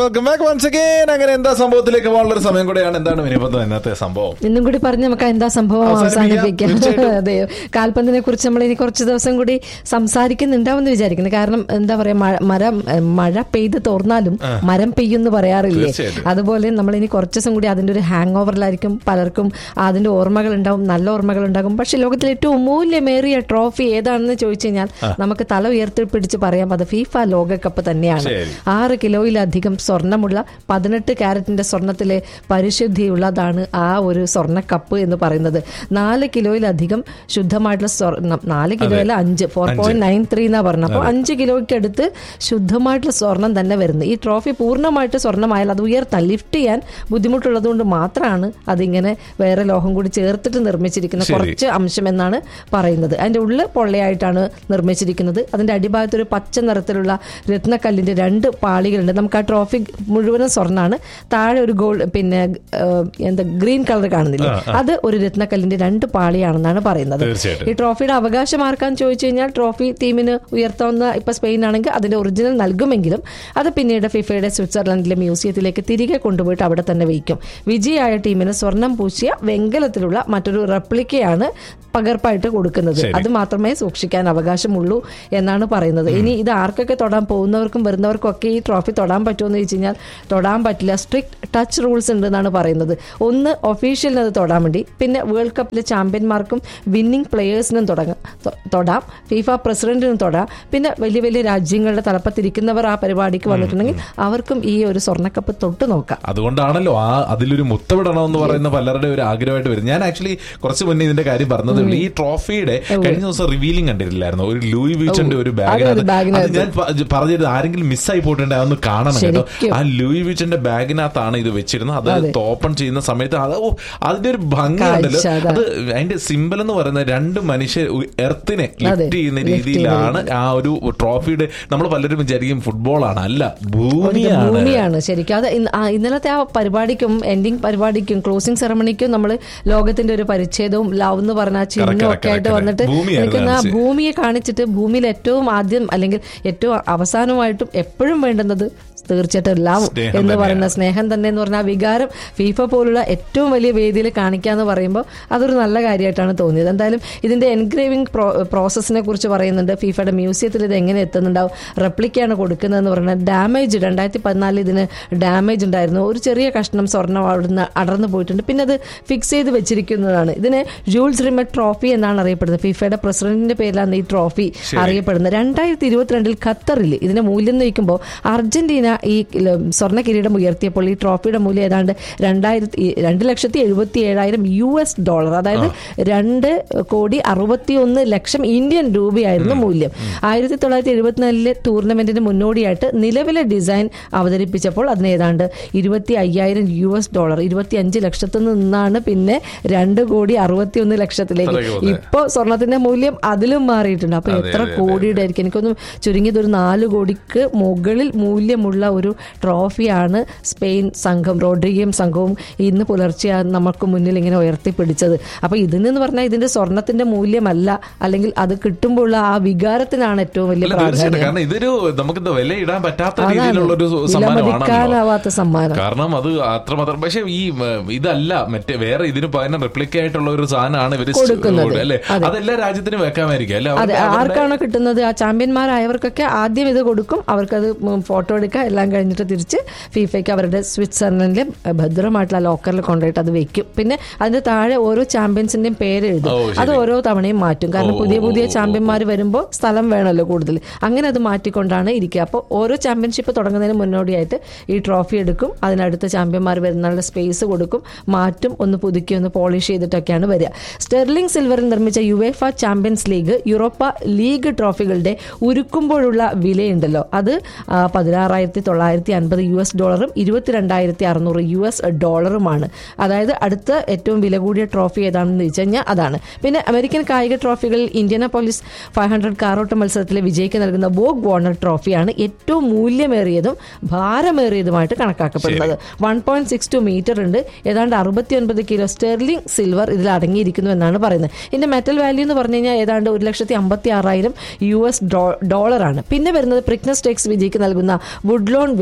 Welcome back once again അങ്ങനെ എന്താ സംഭവത്തിലേക്ക് പോകാനുള്ള ഒരു സമയം കൂടെയാണ് എന്താണ് വിനിപ്പത്ത് ഇന്നത്തെ സംഭവം ഇന്നും കൂടി പറഞ്ഞ് നമുക്ക് എന്താ സംഭവം അവസാനിപ്പിക്കാം. അവസാനിപ്പിക്കാം തീർച്ചയായിട്ടും. അതെ കാൽപന്തിനെ കുറിച്ച് നമ്മൾ ഇനി കുറച്ച് ദിവസം കൂടി സംസാരിക്കുന്നുണ്ടാവുമെന്ന് വിചാരിക്കുന്നു കാരണം എന്താ പറയാ മഴ- മരം ഏഹ്, മഴ പെയ്ത് തോർന്നാലും മരം പെയ്യുമെന്ന് പറയാറില്ലേ തീർച്ചയായിട്ടും. അതുപോലെ നമ്മൾ ഇനി കുറച്ച് ദിവസം കൂടി അതിന്റെ ഒരു ഹാങ് ഓവറിലായിരിക്കും പലർക്കും അതിന്റെ ഓർമ്മകൾ ഉണ്ടാവും നല്ല ഓർമ്മകൾ ഉണ്ടാകും പക്ഷെ ലോകത്തിലെ ഏറ്റവും മൂല്യമേറിയ ട്രോഫി ഏതാണെന്ന് ചോദിച്ചു കഴിഞ്ഞാൽ നമുക്ക് തല ഉയർത്തി പിടിച്ച് പറയാം അത് ഫീഫ ലോകകപ്പ് തന്നെയാണ് ശരി. ആറ് കിലോയിലധികം സ്വർണ്ണമുള്ള പതിനെട്ട് ക്യാരറ്റിന്റെ സ്വർണത്തിലെ പരിശുദ്ധിയുള്ളതാണ് ആ ഒരു സ്വർണ്ണ കപ്പ് എന്ന് പറയുന്നത് നാല് കിലോയിലധികം ശുദ്ധമായിട്ടുള്ള സ്വർണം നാല് കിലോയില അഞ്ച് ഫോർ പോയിന്റ് നയൻ ത്രീ എന്നാ പറഞ്ഞത് അപ്പോൾ അഞ്ച് കിലോയ്ക്ക് അടുത്ത് ശുദ്ധമായിട്ടുള്ള സ്വർണം തന്നെ വരുന്നത് ഈ ട്രോഫി പൂർണ്ണമായിട്ട് സ്വർണ്ണമായാൽ അത് ഉയർത്താൻ ലിഫ്റ്റ് ചെയ്യാൻ ബുദ്ധിമുട്ടുള്ളത് കൊണ്ട് മാത്രമാണ് അതിങ്ങനെ വേറെ ലോഹം കൂടി ചേർത്തിട്ട് നിർമ്മിച്ചിരിക്കുന്ന ശരി. കുറച്ച് അംശം എന്നാണ് പറയുന്നത് അതിന്റെ ഉള്ളിൽ പൊള്ളയായിട്ടാണ് നിർമ്മിച്ചിരിക്കുന്നത് അതിന്റെ അടിഭാഗത്ത് ഒരു പച്ച നിറത്തിലുള്ള രത്നക്കല്ലിന്റെ രണ്ട് പാളികളുണ്ട് നമുക്ക് ആ ട്രോഫി മുഴുവനും സ്വർണ്ണാണ് താഴെ ഒരു ഗോൾഡ് പിന്നെ ഏഹ്, എന്താ ഗ്രീൻ കളർ കാണുന്നില്ലേ അത് ഒരു രത്നക്കല്ലിന്റെ രണ്ട് പാളിയാണെന്നാണ് പറയുന്നത് തീർച്ചയായിട്ടും. ഈ ട്രോഫിയുടെ അവകാശം ആർക്കാന്ന് ചോദിച്ചു കഴിഞ്ഞാൽ ട്രോഫി ടീമിന് ഉയർത്താവുന്ന ഇപ്പൊ സ്പെയിൻ ആണെങ്കിൽ അതിന്റെ ഒറിജിനൽ നൽകുമെങ്കിലും അത് പിന്നീട് ഫിഫയുടെ സ്വിറ്റ്സർലൻഡിലെ മ്യൂസിയത്തിലേക്ക് തിരികെ കൊണ്ടുപോയിട്ട് അവിടെ തന്നെ വയ്ക്കും വിജയായ ടീമിന് സ്വർണം പൂശിയ വെങ്കലത്തിലുള്ള മറ്റൊരു റെപ്ലിക്കയാണ് പകർപ്പായിട്ട് കൊടുക്കുന്നത് ശരി. അത് മാത്രമേ സൂക്ഷിക്കാൻ അവകാശമുള്ളൂ എന്നാണ് പറയുന്നത് ഇനി ഇത് ആർക്കൊക്കെ തൊടാൻ പോകുന്നവർക്കും വരുന്നവർക്കും ഒക്കെ ഈ ട്രോഫി തൊടാൻ പറ്റുമെന്ന് ചോദിച്ചു കഴിഞ്ഞാൽ തൊടാൻ പറ്റില്ല സ്ട്രിക്ട് ടച്ച് റൂൾസ് ഉണ്ട് എന്നാണ് പറയുന്നത് ഒന്ന് ഒഫീഷ്യലിന് അത് തൊടാൻ വേണ്ടി പിന്നെ വേൾഡ് കപ്പിലെ ചാമ്പ്യന്മാർക്കും വിന്നിംഗ് പ്ലെയേഴ്സിനും തുടങ്ങാം തൊ- തൊടാം ഫിഫ പ്രസിഡന്റിനും തൊടാം പിന്നെ വലിയ വലിയ രാജ്യങ്ങളുടെ തലപ്പത്തിരിക്കുന്നവർ ആ പരിപാടിക്ക് വന്നിട്ടുണ്ടെങ്കിൽ അവർക്കും ഈ ഒരു സ്വർണ്ണക്കപ്പ് തൊട്ട് നോക്കാം അതുകൊണ്ടാണല്ലോ ആ അതിലൊരു മുത്തമിടണം എന്ന് പറയുന്ന പലരുടെ ഒരു ആഗ്രഹമായിട്ട് വരും ഞാൻ ആക്ച്വലി കുറച്ച് മുന്നേ ഇതിന്റെ കാര്യം പറഞ്ഞതേ ഉള്ളൂ ഈ ട്രോഫിയുടെ കഴിഞ്ഞ ദിവസം റിവീലിംഗ് കണ്ടിട്ടില്ലായിരുന്നു ഒരു ലൂയി വീച്ചന്റെ ഒരു അതെ, ഒരു ബാഗിനകത്ത് ബാഗിനകത്ത്. അത് ഞാൻ പ- പറഞ്ഞത് ആരെങ്കിലും മിസ്സായി പോയിട്ടുണ്ട് അതൊന്ന് കാണണം കേട്ടോ ശരിക്കും. ആ ലൂയി വീച്ചന്റെ ബാഗിനകത്താണ് ഇത് വെച്ചിരുന്നത് അത് അതെ. ഓപ്പൺ ചെയ്യുന്ന സമയത്ത് അത് ഓ, അതിന്റെ ഒരു ഭംഗി ഉണ്ടല്ലോ കാഴ്ച, അതാ. അത് അതിന്റെ സിമ്പിൾ എന്ന് പറയുന്നത് രണ്ട് മനുഷ്യർ എർത്തിനെ ലിഫ്റ്റ് ചെയ്യുന്ന lift രീതിയിലാണ് ആ ഒരു ട്രോഫിയുടെ നമ്മൾ പലരും വിചാരിക്കും ഫുട്ബോൾ ആണ് അല്ല ഇത് ഭൂമിയാണ് ഭൂമിയാണ് ശരിക്കും അത് ഇന്ന് ആ ഇന്നലത്തെ ആ പരിപാടിക്കും എൻഡിങ് പരിപാടിക്കും ക്ലോസിംഗ് സെറമണിക്കും നമ്മൾ ലോകത്തിന്റെ ഒരു പരിച്ഛേദവും ലവ് എന്ന് പറഞ്ഞ ആ ചിഹ്നവും correct, ഒക്കെ ആയിട്ട് correct. വന്നിട്ട് ഭൂമിയാണ് എനിക്ക് തോന്നുന്നു ആ കാണിച്ചത്. ഭൂമിയെ കാണിച്ചിട്ട് ഭൂമിയിൽ ഏറ്റവും ആദ്യം അല്ലെങ്കിൽ ഏറ്റവും അവസാനമായിട്ടും എപ്പോഴും വേണ്ടുന്നത് തീർച്ചയായിട്ടും ലവ് സ്നേഹം എന്ന് തന്നെയാണ്. പറയുന്ന സ്നേഹം തന്നെ എന്ന് പറഞ്ഞാൽ ആ വികാരം ഫീഫ പോലുള്ള ഏറ്റവും വലിയ വേദിയിൽ കാണിക്കാന്ന് പറയുമ്പോൾ അതൊരു നല്ല കാര്യമായിട്ടാണ് തോന്നിയത് എന്തായാലും ഇതിന്റെ എൻഗ്രേവിംഗ് പ്രോസസ്സിനെ കുറിച്ച് പറയുന്നുണ്ട് ഫീഫയുടെ മ്യൂസിയത്തിൽ ഇത് എങ്ങനെ എത്തുന്നുണ്ടാവും റെപ്ലിക്കാണ് കൊടുക്കുന്നതെന്ന് പറയുന്നത് ഡാമേജ് രണ്ടായിരത്തി പതിനാലിൽ ഇതിന് ഡാമേജ് ഉണ്ടായിരുന്നു ഒരു ചെറിയ കഷ്ണം സ്വർണ്ണം അവിടുന്ന് അടർന്നു പോയിട്ടുണ്ട് പിന്നെ അത് ഫിക്സ് ചെയ്ത് വെച്ചിരിക്കുന്നതാണ് ഇതിന് ജൂൾസ് റിമറ്റ് ട്രോഫി എന്നാണ് അറിയപ്പെടുന്നത് ഫിഫയുടെ പ്രസിഡന്റിന്റെ പേരിലാണ് ഈ ട്രോഫി അറിയപ്പെടുന്നത് രണ്ടായിരത്തി ഇരുപത്തിരണ്ടിൽ ഖത്തറിൽ ഇതിന്റെ മൂല്യം നയിക്കുമ്പോൾ അർജന്റീന ഈ ല- സ്വർണ്ണ കിരീടം ഉയർത്തിയപ്പോൾ ഈ ട്രോഫിയുടെ മൂല്യം ഏതാണ്ട് രണ്ടായിരത്തി രണ്ട് ലക്ഷത്തി എഴുപത്തി ഏഴായിരം യു എസ് ഡോളർ അതായത് രണ്ട് കോടി അറുപത്തി ഒന്ന് ലക്ഷം ഇന്ത്യൻ രൂപയായിരുന്നു മൂല്യം ആയിരത്തി തൊള്ളായിരത്തി എഴുപത്തിനാലിലെ ടൂർണമെന്റിന് മുന്നോടിയായിട്ട് നിലവിലെ ഡിസൈൻ അവതരിപ്പിച്ചപ്പോൾ അതിന് ഏതാണ്ട് ഇരുപത്തി അയ്യായിരം യു എസ് ഡോളർ ഇരുപത്തി അഞ്ച് ലക്ഷത്തിൽ നിന്നാണ് പിന്നെ രണ്ട് കോടി അറുപത്തി ഒന്ന് ലക്ഷത്തിലേക്ക് അത്രയ്ക്ക് വന്നേ. ഇപ്പൊ സ്വർണത്തിന്റെ മൂല്യം അതിലും മാറിയിട്ടുണ്ട് അപ്പൊ അതെ, എത്ര അതെ, അതെ, കോടിയുടെ ആയിരിക്കും എനിക്കൊന്നും ചുരുങ്ങിയത് ഒരു നാല് കോടിക്ക് മുകളിൽ മൂല്യമുള്ള ഒരു ട്രോഫിയാണ് സ്പെയിൻ സംഘം റോഡ്രിഗയും സംഘവും ഇന്ന് പുലർച്ചെ നമുക്ക് മുന്നിൽ ഇങ്ങനെ ഉയർത്തിപ്പിടിച്ചത് അപ്പൊ ഇതിനെന്ന് പറഞ്ഞാൽ ഇതിന്റെ സ്വർണത്തിന്റെ മൂല്യമല്ല അല്ലെങ്കിൽ അത് കിട്ടുമ്പോഴുള്ള ആ വികാരത്തിനാണ് ഏറ്റവും വലിയ അല്ല, തീർച്ചയായിട്ടും പ്രാധാന്യം കാരണം ഇതൊരു നമുക്ക് വില ഇടാൻ പറ്റാത്ത അതാണ്. രീതിയിലുള്ള ഒരു സമ്മാനമാണല്ലോ വിലമതിക്കാനാവാത്ത സമ്മാനം കാരണം അത് അത്രമാത്രം പക്ഷെ ഈ ഉം, ഇതല്ല മറ്റേ വേറെ ഇതിന് പകരം റെപ്ലിക്ക ആയിട്ടുള്ള ഒരു സാധനമാണ് ഇവര് കൊടുക്കുന്നത്. അല്ലെ അതെ. അതെല്ലാ രാജ്യത്തിനും വെക്കാമായിരിക്കും അല്ലെ അതെ ആർക്കാണോ കിട്ടുന്നത് ആ ചാമ്പ്യന്മാരായവർക്കൊക്കെ ആദ്യം ഇത് കൊടുക്കും അവർക്കത് ഫോട്ടോ എടുക്കുക എല്ലാം കഴിഞ്ഞിട്ട് തിരിച്ച് ഫീഫയ്ക്ക് അവരുടെ സ്വിറ്റ്സർലൻഡിലെ ഭദ്രമായിട്ടുള്ള ലോക്കറിൽ കൊണ്ടുപോയിട്ട് അത് വെക്കും പിന്നെ അതിന്റെ താഴെ ഓരോ ചാമ്പ്യൻസിന്റെയും പേര് എഴുതും ഓ, ശരി. അത് ഓരോ തവണയും മാറ്റും കാരണം ഓ, പുതിയ ഓ, പുതിയ ഓ, ചാമ്പ്യന്മാർ വരുമ്പോൾ സ്ഥലം വേണമല്ലോ കൂടുതൽ അങ്ങനെ അത് മാറ്റിക്കൊണ്ടാണ് ഇരിക്കുക അപ്പോൾ ഓരോ ചാമ്പ്യൻഷിപ്പ് തുടങ്ങുന്നതിന് മുന്നോടിയായിട്ട് ഈ ട്രോഫി എടുക്കും അതിനടുത്ത ചാമ്പ്യന്മാർ വരുന്നുള്ള സ്പേസ് കൊടുക്കും മാറ്റും ഒന്ന് പുതുക്കി ഒന്ന് പോളിഷ് ചെയ്തിട്ടൊക്കെയാണ് വരിക സ്റ്റെർലിംഗ് സിൽവറിൽ നിർമ്മിച്ച UEFA champions league Europa league ട്രോഫികളുടെ ഉരുക്കുമ്പോഴുള്ള വിലയുണ്ടല്ലോ അത് ആ, പതിനാറായിരത്തി തൊള്ളായിരത്തി അൻപത് യു എസ് ഡോളറും ഇരുപത്തിരണ്ടായിരത്തി അറുന്നൂറ് യു എസ് ഡോളറുമാണ് അതായത് അടുത്ത ഏറ്റവും വില കൂടിയ ട്രോഫി ഏതാണെന്ന് ചോദിച്ചു കഴിഞ്ഞാൽ അതാണ് പിന്നെ അമേരിക്കൻ കായിക ട്രോഫികളിൽ ഇന്ത്യനാപോളിസ് ഫൈവ് ഹൺഡ്രഡ് കാറോട്ട മത്സരത്തിലെ വിജയിക്ക് നൽകുന്ന വോഗ് വാർണർ ട്രോഫിയാണ് ഏറ്റവും മൂല്യമേറിയതും ഭാരമേറിയതുമായിട്ട് കണക്കാക്കപ്പെടുന്നത് one point six two metre ഉണ്ട് ഏതാണ്ട് അറുപത്തി ഒൻപത് കിലോ സ്റ്റെർലിംഗ് സിൽവർ ഇതിൽ അടങ്ങിയിരിക്കുന്നു എന്നാണ് പറയുന്നത് ഇതിന്റെ മെറ്റൽ വാല്യൂ എന്ന് പറഞ്ഞു കഴിഞ്ഞാൽ ഏതാണ്ട് ഒരു ലക്ഷത്തി അമ്പത്തി ആറായിരം യു എസ് ഡോളറാണ് പിന്നെ വരുന്നത് പ്രിഗ്നസ് ടെക്സ് വിജയിക്ക് നൽകുന്ന വുഡ്ലോൺ വേസ്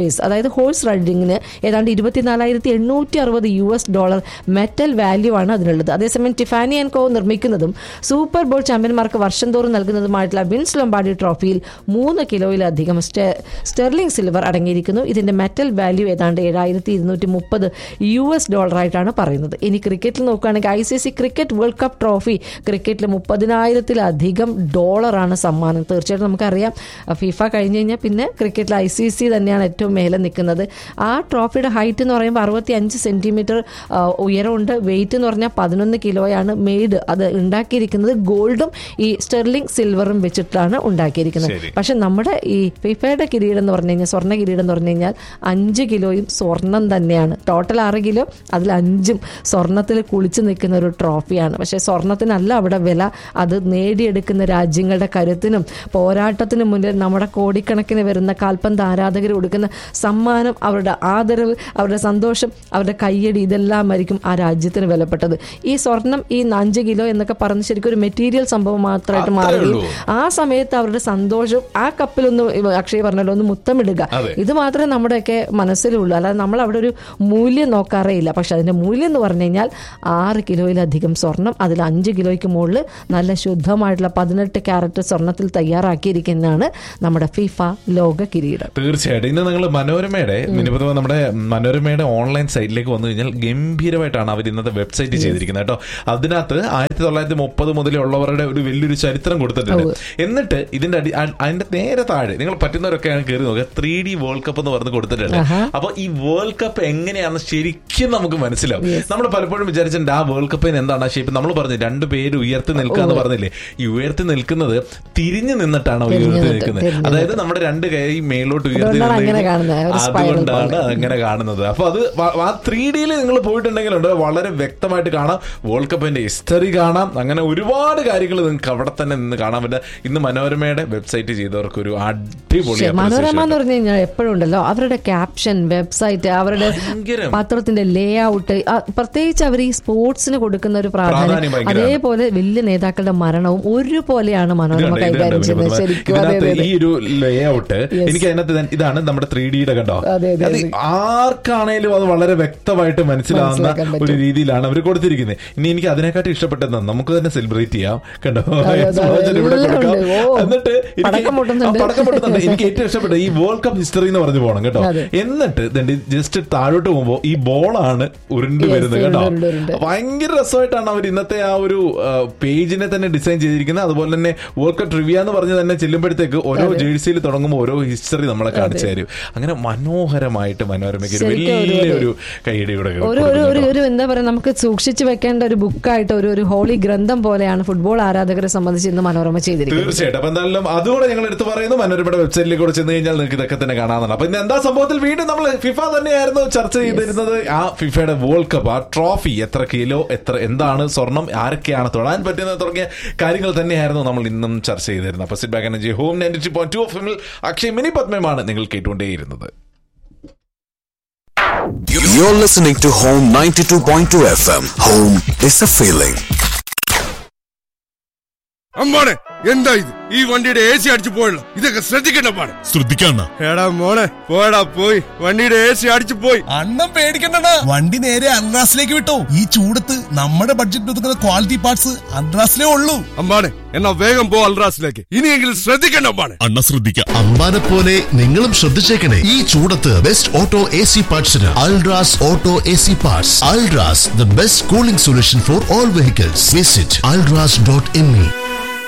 റേസ് അതായത് ഹോഴ്സ് റൈഡിങ്ങിന് ഏതാണ്ട് ഇരുപത്തിനാലായിരത്തി എണ്ണൂറ്റി അറുപത് U S dollar metal value ആണ് അതിനുള്ളത് അതേസമയം ടിഫാനി ആൻഡ് കോ നിർമ്മിക്കുന്നതും സൂപ്പർ ബോൾ ചാമ്പ്യന്മാർക്ക് വർഷം തോറും നൽകുന്നതുമായിട്ടുള്ള വിൻസ് ലൊമ്പാർഡി ട്രോഫിയിൽ മൂന്ന് കിലോയിലധികം സ്റ്റെ- സ്റ്റെർലിംഗ് സിൽവർ അടങ്ങിയിരിക്കുന്നു ഇതിന്റെ മെറ്റൽ വാല്യൂ ഏതാണ്ട് ഏഴായിരത്തി ഇരുന്നൂറ്റി മുപ്പത് യു എസ് ഡോളറായിട്ടാണ് പറയുന്നത് ഇനി ക്രിക്കറ്റിൽ നോക്കുകയാണെങ്കിൽ I C C cricket world cup trophy ക്രിക്കറ്റിൽ മുപ്പതിനായിരത്തിലധികം ഡോളറാണ് സമ്മാനം തീർച്ചയായിട്ടും നമുക്കറിയാം ഫിഫ കഴിഞ്ഞ് കഴിഞ്ഞാൽ പിന്നെ ക്രിക്കറ്റിൽ ഐ സി സി തന്നെയാണ് ഏറ്റവും മേലെ നിൽക്കുന്നത് ആ ട്രോഫിയുടെ ഹൈറ്റ് എന്ന് പറയുമ്പോൾ അറുപത്തി അഞ്ച് സെന്റിമീറ്റർ ഉയരമുണ്ട് വെയിറ്റ് എന്ന് പറഞ്ഞാൽ പതിനൊന്ന് കിലോയാണ് മെയ്ഡ് അത് ഉണ്ടാക്കിയിരിക്കുന്നത് ഗോൾഡും ഈ സ്റ്റെർലിംഗ് സിൽവറും വെച്ചിട്ടാണ് ഉണ്ടാക്കിയിരിക്കുന്നത് ശരി. പക്ഷെ നമ്മുടെ ഈ ഫിഫയുടെ കിരീടം എന്ന് പറഞ്ഞു കഴിഞ്ഞാൽ സ്വർണ്ണ കിരീടം എന്ന് പറഞ്ഞു കഴിഞ്ഞാൽ അഞ്ച് കിലോയും സ്വർണം തന്നെയാണ് ടോട്ടൽ ആറ് കിലോ അതിൽ അഞ്ചും സ്വർണത്തിൽ കുളിച്ച് നിൽക്കുന്ന ഒരു ട്രോഫിയാണ് പക്ഷെ സ്വർണത്തിനല്ല അവിടെ വില അത് നേടിയെടുക്കുന്ന രാജ്യങ്ങളുടെ കരുത്തിനും പോരാട്ടത്തിനും മുന്നിൽ നമ്മുടെ കോടിക്കണക്കിന് വരുന്ന കാൽപന്ത് ആരാധകർ കൊടുക്കുന്ന സമ്മാനം അവരുടെ ആദരവ് അവരുടെ സന്തോഷം അവരുടെ കയ്യടി ഇതെല്ലാമായിരിക്കും ആ രാജ്യത്തിന് വിലപ്പെട്ടത് ഈ സ്വർണം ഈ അഞ്ച് കിലോ എന്നൊക്കെ പറഞ്ഞ് ശരിക്കും ഒരു മെറ്റീരിയൽ സംഭവം മാത്രമായിട്ട് അത്രേ മാറുകയും ഉള്ളൂ. ആ സമയത്ത് അവരുടെ സന്തോഷം ആ കപ്പിലൊന്ന് ഇവ- അക്ഷയ് പറഞ്ഞല്ലോ ഒന്ന് മുത്തമിടുക അതെ. ഇത് മാത്രമേ നമ്മുടെയൊക്കെ മനസ്സിലുള്ളൂ അല്ലാതെ നമ്മൾ അവിടെ ഒരു മൂല്യം നോക്കാറേ ഇല്ല പക്ഷെ അതിന്റെ മൂല്യം എന്ന് പറഞ്ഞു കഴിഞ്ഞാൽ ആറ് കിലോയിലധികം സ്വർണം അതിൽ അഞ്ച് കിലോയ്ക്ക് മുകളിൽ നല്ല ശുദ്ധമായിട്ടുള്ള പതിനെട്ട് ക്യാരറ്റ് സ്വർണത്തിൽ തയ്യാറാക്കിയിരിക്കുന്നതാണ് നമ്മുടെ ഫിഫ ലോക കിരീടം തീർച്ചയായിട്ടും ഇന്ന് നിങ്ങൾ മനോരമയുടെ മിനിപ്പോ നമ്മുടെ മനോരമയുടെ ഓൺലൈൻ സൈറ്റിലേക്ക് വന്നു കഴിഞ്ഞാൽ ഗംഭീരമായിട്ടാണ് അവർ ഇന്നത്തെ വെബ്സൈറ്റ് ചെയ്തിരിക്കുന്നത് കേട്ടോ അതിനകത്ത് ആയിരത്തി തൊള്ളായിരത്തി മുപ്പത് മുതലുള്ളവരുടെ ഒരു വലിയൊരു ചരിത്രം കൊടുത്തിട്ടുണ്ട് എന്നിട്ട് ഇതിന്റെ അടി അ- അതിന്റെ നേരെ താഴെ നിങ്ങൾ പറ്റുന്നവരൊക്കെയാണ് കയറി നോക്കുക ത്രീ ഡി വേൾഡ് കപ്പ് എന്ന് പറഞ്ഞ് കൊടുത്തിട്ടുണ്ട് അപ്പൊ ഈ വേൾഡ് കപ്പ് എങ്ങനെയാണെന്ന് ശരിക്കും നമുക്ക് മനസ്സിലാവും നമ്മൾ പലപ്പോഴും വിചാരിച്ചിട്ടുണ്ട് ആ വേൾഡ് കപ്പിന് എന്താണ് ആ ഷേപ്പ് നമ്മൾ പറഞ്ഞു രണ്ടു പേര് ഉയർത്തി നിൽക്കുക എന്ന് പറഞ്ഞില്ലേ ഈ ഉയർത്തി നിൽക്കുന്നത് തിരിഞ്ഞു നിന്നിട്ടാണ് അവർ ഉയർത്തി നിന്നിട്ട്, നിൽക്കുന്നത് തിരിഞ്ഞ് അതായത് നമ്മുടെ രണ്ട് കൈ മേലോട്ട് ഉയർത്തി അതുകൊണ്ടാണ് അങ്ങനെ നിന്നിട്ട് കാണുന്നത്, ഒരു spiral അതുകൊണ്ടാണ് പോലെ. അങ്ങനെ കാണുന്നത് അപ്പൊ അത് വ- ആ ത്രീ ഡിയിൽ നിങ്ങൾ പോയിട്ടുണ്ടെങ്കിലുണ്ട് വളരെ വ്യക്തമായിട്ട് കാണാം വേൾഡ് കപ്പിന്റെ ഹിസ്റ്ററി കാണാം അങ്ങനെ ഒരുപാട് കാര്യങ്ങൾ നിങ്ങൾക്ക് അവിടെ തന്നെ നിന്ന് കാണാൻ പറ്റും ഇന്ന് മനോരമയുടെ വെബ്സൈറ്റ് ചെയ്തവർക്ക് ഒരു അടിപൊളി പക്ഷേ മനോരമ appreciation. എന്ന് പറഞ്ഞു കഴിഞ്ഞാൽ എപ്പോഴും ഉണ്ടല്ലോ അവരുടെ ക്യാപ്ഷൻ വെബ്സൈറ്റ് അവരുടെ ഭയങ്കരം. പത്രത്തിന്റെ ലേ ഔട്ട് പ്രത്യേകിച്ച് അവർ ഈ സ്പോർട്സിന് കൊടുക്കുന്ന ഒരു പ്രാധാന്യം പ്രാധാന്യം ഭയങ്കരമാണ്. അതേപോലെ വലിയ നേതാക്കളുടെ മരണവും ഒരുപോലെയാണ് മനോരമ ഇതുണ്ട്, കൈകാര്യം ഇതുണ്ട് ചെയ്യുന്നത് വിനോദ്. ശരിക്കും അതെ ഇതിനകത്ത് അതെ ഈ ഒരു ലേ ഔട്ട് Yes. എനിക്ക് അതിനകത്ത് ഇതാ- ഇതാണ് നമ്മുടെ ത്രീ ഡിയുടെ കണ്ടോ അതെ, അതെ, അത് അതെ. ആർക്കാണേലും അത് വളരെ വ്യക്തമായിട്ട് മനസ്സിലാവുന്ന മനസ്സിലാക്കാൻ പറ്റും. ഒരു രീതിയിലാണ് അവർ കൊടുത്തിരിക്കുന്നത് ഇനി എനിക്ക് അതിനെക്കാട്ടി ഇഷ്ടപ്പെട്ടത് നമുക്ക് തന്നെ സെലിബ്രേറ്റ് ചെയ്യാം കണ്ടോ അതെ, അതെ. Explosion ഇവിടെ എല്ലാം കൊടുക്കാം. ഉണ്ട്. ഓ. എന്നിട്ട് എനിക്ക് പടക്കം പൊട്ടുന്നുണ്ട്. ആ, പടക്കം പൊട്ടുന്നുണ്ട് എനിക്ക് ഏറ്റവും ഇഷ്ടപ്പെട്ട ഈ വേൾഡ് കപ്പ് ഹിസ്റ്ററി എന്ന് പറഞ്ഞു പോകണം കേട്ടോ അതെ. എന്നിട്ട് ജസ്റ്റ് താഴോട്ട് പോകുമ്പോ ഈ ബോളാണ് ഉരുണ്ട് Yes, വരുന്നത് കേട്ടോ ഉരുണ്ട്, ഉരുണ്ട്. ഭയങ്കര രസമായിട്ടാണ് അവർ ഇന്നത്തെ ആ ഒരു പേജിനെ തന്നെ ഡിസൈൻ ചെയ്തിരിക്കുന്നത് അതുപോലെ തന്നെ വേൾഡ് കപ്പ് ട്രിവിയ എന്ന് പറഞ്ഞ് തന്നെ ചെല്ലുമ്പോഴത്തേക്ക് ഓരോ ജേഴ്സിയിൽ തുടങ്ങുമ്പോൾ ഓരോ ഹിസ്റ്ററി നമ്മളെ കാണിച്ചു തരും അങ്ങനെ മനോഹരമായിട്ട് മനോരമയ്ക്ക് ഒരു ശരിക്കും ഒരു- വലിയൊരു കൈയടി കൂടെ ഒരു ഒരു ഒരു കൊടുക്കുന്നുണ്ട്. ഒരു എന്താ പറയാ നമുക്ക് സൂക്ഷിച്ചു വെക്കേണ്ട ഒരു ബുക്കായിട്ട് ഒരു ഒരു ഹോളി ഗ്രന്ഥം പോലെയാണ് ഫുട്ബോൾ ആരാധകരെ സംബന്ധിച്ച് ഇന്ന് മനോരമ ചെയ്തിരിക്കുന്നത് തീർച്ചയായിട്ടും അപ്പൊ എന്തായാലും അതുകൂടെ ഞങ്ങൾ എടുത്തു പറയുന്നു മനോരമയുടെ വെബ്സൈറ്റിലേക്ക് കൂടെ ചെന്ന് കഴിഞ്ഞാൽ നിങ്ങൾക്ക് ഇതൊക്കെ തന്നെ കാണാവുന്നതാണ് അപ്പൊ ഇന്ന് എന്താ സംഭവത്തിൽ വീണ്ടും നമ്മൾ ഫിഫ തന്നെയായിരുന്നു ചർച്ച ചെയ്തിരുന്നത് ആ ഫിഫയുടെ വേൾഡ് കപ്പ് ആ ട്രോഫി എത്ര കിലോ എത്ര എന്താണ് സ്വർണം ആരൊക്കെയാണ് തൊടാൻ പറ്റുന്നത് തുടങ്ങിയ കാര്യങ്ങൾ തന്നെയായിരുന്നു നമ്മൾ ഇന്നും ചർച്ച ചെയ്തിരുന്നത് അപ്പൊ sit back energy home ninety two point two of Akshay Mini പത്മമാണ് നിങ്ങൾ കേട്ടുകൊണ്ടേയിരുന്നത് You're listening to Home 92.2 FM. Home is a feeling. അമ്മാണെ എന്താ ഇത് ഈ വണ്ടിയുടെ എ സി അടിച്ചു പോയല്ലോ ഇതൊക്കെ ശ്രദ്ധിക്കണ്ട പാടെ ശ്രദ്ധിക്കണ്ട എടാ മോളെ പോടാ പോയി വണ്ടിയുടെ എ സി അടിച്ചു പോയി അണ്ണം പേടിക്കണ്ടടാ വണ്ടി നേരെ അൺറാസിലേക്ക് വിട്ടോ ഈ ചൂടത്ത് നമ്മുടെ ബഡ്ജറ്റ് ഒതുക്കുന്ന ക്വാളിറ്റി പാർട്സ് അൺറാസിലേ ഉള്ളൂ അമ്മാണെ എന്നാ വേഗം പോ അൽറാസിലേക്ക് ഇനിയെങ്കിലും ശ്രദ്ധിക്കണ്ട അമ്മാണെ അണ്ണ ശ്രദ്ധിക്കാം അമ്പാനെ പോലെ നിങ്ങളും ശ്രദ്ധിച്ചേക്കണേ ഈ ചൂടത്ത് ബെസ്റ്റ് ഓട്ടോ എ സി പാർട്സിന് Ultras auto A C parts Ultras the best cooling solution for all vehicles visit Ultras dot M E